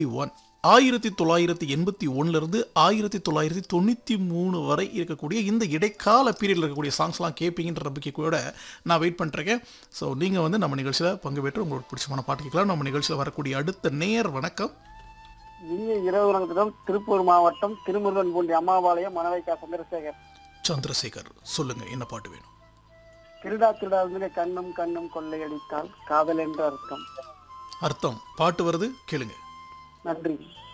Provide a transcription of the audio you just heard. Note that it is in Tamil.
ஒன் ஆயிரத்தி தொள்ளாயிரத்தி எண்பத்தி ஒன்னுலேருந்து ஆயிரத்தி தொள்ளாயிரத்தி தொண்ணூற்றி மூணு வரை இருக்கக்கூடிய இந்த இடைக்கால பீரியடில் இருக்கக்கூடிய சாங்ஸ்லாம் கேட்பீங்கன்ற நம்பிக்கையோட நான் வெயிட் பண்ணிருக்கேன் ஸோ நீங்கள் வந்து நம்ம நிகழ்ச்சியில் பங்கு பெற்று உங்களுக்கு பிடிச்சமான பாட்டு கேட்கலாம் நம்ம நிகழ்ச்சியில் வரக்கூடிய அடுத்த நேர் வணக்கம் இனிய இரவு வணக்கம் திருப்பூர் மாவட்டம் திருமுருகன் பூண்டி அம்மாபாளையம் மணவைக்கா சந்திரசேகர் சந்திரசேகர் சொல்லுங்க என்ன பாட்டு வேணும் திருடா திருடா வந்து கண்ணும் கண்ணும் கொள்ளையடித்தால் காதல் என்று அர்த்தம் அர்த்தம் பாட்டு வருது கேளுங்க நன்றி